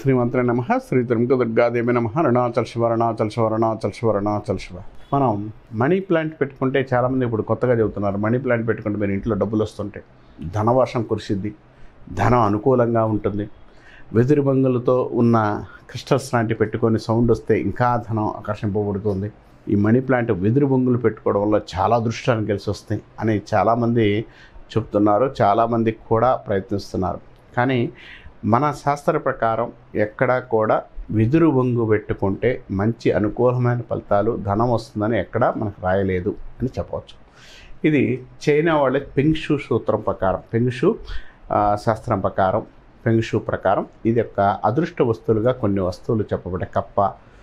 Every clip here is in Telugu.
శ్రీమంత్రి నమ శ్రీ త్రిముఖ దుర్గాదేవి నమ అరుణాచల్ శివ అరుణాచల్ శివ అరుణాచల్ శివ అరుణాచల్ శివ మనం మనీ ప్లాంట్ పెట్టుకుంటే చాలామంది ఇప్పుడు కొత్తగా చెబుతున్నారు మనీ ప్లాంట్ పెట్టుకుంటే మీరు ఇంట్లో డబ్బులు వస్తుంటాయి ధనవర్షం కురిసిద్ది ధనం అనుకూలంగా ఉంటుంది వెదురు బంగులతో ఉన్న క్రిస్టల్స్ లాంటివి పెట్టుకొని సౌండ్ వస్తే ఇంకా ధనం ఆకర్షింపబడుతుంది ఈ మనీ ప్లాంట్ వెదురు బొంగులు పెట్టుకోవడం వల్ల చాలా అదృష్టాన్ని కలిసి వస్తాయి అని చాలామంది చెప్తున్నారు చాలామంది కూడా ప్రయత్నిస్తున్నారు కానీ మన శాస్త్ర ప్రకారం ఎక్కడా కూడా వెదురు బొంగు పెట్టుకుంటే మంచి అనుకూలమైన ఫలితాలు ధనం వస్తుందని ఎక్కడా మనకు రాయలేదు అని చెప్పవచ్చు ఇది చైనా వాళ్ళ పెంగ్షు సూత్రం ప్రకారం పెంగ్షు ఆ, శాస్త్రం ప్రకారం పెంగ్షు ప్రకారం ఇది యొక్క అదృష్ట వస్తువులుగా కొన్ని వస్తువులు చెప్పబడే కప్ప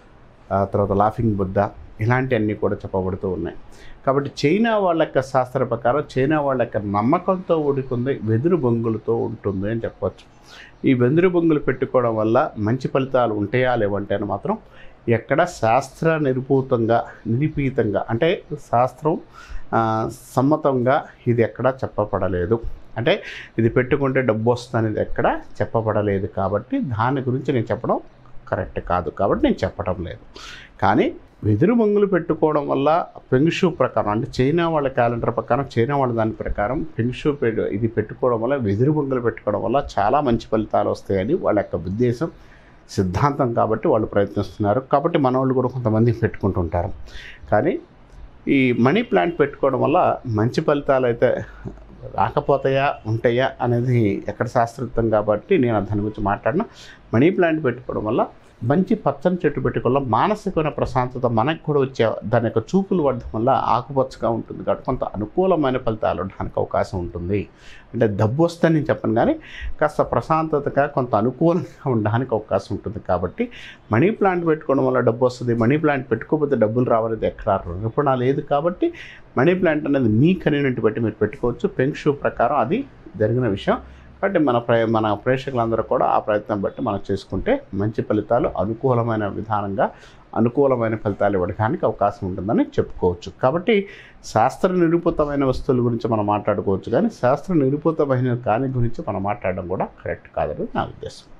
ఆ తర్వాత లాఫింగ్ బుద్ధ ఇలాంటివన్నీ కూడా చెప్పబడుతూ ఉన్నాయి కాబట్టి చైనా వాళ్ళ యొక్క శాస్త్ర ప్రకారం చైనా వాళ్ళ యొక్క నమ్మకంతో ఉడికుంది వెదురు బొంగులతో ఉంటుంది అని చెప్పవచ్చు ఈ వెదురు బొంగులు పెట్టుకోవడం వల్ల మంచి ఫలితాలు ఉంటాయా లేవంటే అని మాత్రం ఎక్కడ శాస్త్ర నిరూపితంగా నిరూపితంగా అంటే శాస్త్రం ఆ, సమ్మతంగా ఇది ఎక్కడా చెప్పబడలేదు అంటే ఇది పెట్టుకుంటే డబ్బు వస్తుంది అనేది ఎక్కడ చెప్పబడలేదు కాబట్టి దాని గురించి నేను చెప్పడం కరెక్ట్ కాదు కాబట్టి నేను చెప్పడం లేదు కానీ వెదురు బొంగులు పెట్టుకోవడం వల్ల పెంగ్షూ ప్రకారం అంటే చైనా వాళ్ళ క్యాలెండర్ ప్రకారం చైనా వాళ్ళ దాని ప్రకారం పెంగ్షూ పె- ఇది పెట్టుకోవడం వల్ల వెదురు బొంగులు పెట్టుకోవడం వల్ల చాలా మంచి ఫలితాలు వస్తాయని వాళ్ళ యొక్క ఉద్దేశం సిద్ధాంతం కాబట్టి వాళ్ళు ప్రయత్నిస్తున్నారు కాబట్టి మన వాళ్ళు కూడా కొంతమంది పెట్టుకుంటుంటారు కానీ ఈ మనీ ప్లాంట్ పెట్టుకోవడం వల్ల మంచి ఫలితాలు అయితే రాకపోతాయా ఉంటాయా అనేది ఎక్కడ శాస్త్రయుక్తం కాబట్టి నేను దాని గురించి మాట్లాడిన మనీ ప్లాంట్ పెట్టుకోవడం వల్ల మంచి పచ్చని చెట్టు పెట్టుకోవడం మానసికమైన ప్రశాంతత మనకు కూడా వచ్చే దాని యొక్క చూపులు పడడం వల్ల ఆకుపచ్చగా ఉంటుంది కాబట్టి కొంత అనుకూలమైన ఫలితాలు ఉండడానికి అవకాశం ఉంటుంది అంటే డబ్బు వస్తుందని నేను చెప్పను కానీ కాస్త ప్రశాంతతగా కొంత అనుకూలంగా ఉండడానికి అవకాశం ఉంటుంది కాబట్టి మనీ ప్లాంట్ పెట్టుకోవడం వల్ల డబ్బు వస్తుంది మనీ ప్లాంట్ పెట్టుకోకపోతే డబ్బులు రావనేది ఎక్కడ రుణపణ లేదు కాబట్టి మనీ ప్లాంట్ అనేది మీ కన్వీనియంట్ బట్టి మీరు పెట్టుకోవచ్చు పెంక్షు ప్రకారం అది జరిగిన విషయం కాబట్టి మన ప్రే మన ప్రేక్షకులందరూ కూడా ఆ ప్రయత్నం బట్టి మనం చేసుకుంటే మంచి ఫలితాలు అనుకూలమైన విధానంగా అనుకూలమైన ఫలితాలు ఇవ్వడానికి అవకాశం ఉంటుందని చెప్పుకోవచ్చు కాబట్టి శాస్త్ర నిరూపితమైన వస్తువుల గురించి మనం మాట్లాడుకోవచ్చు కానీ శాస్త్ర నిరూపితమైన కాని గురించి మనం మాట్లాడడం కూడా కరెక్ట్ కాదని నా ఉద్దేశం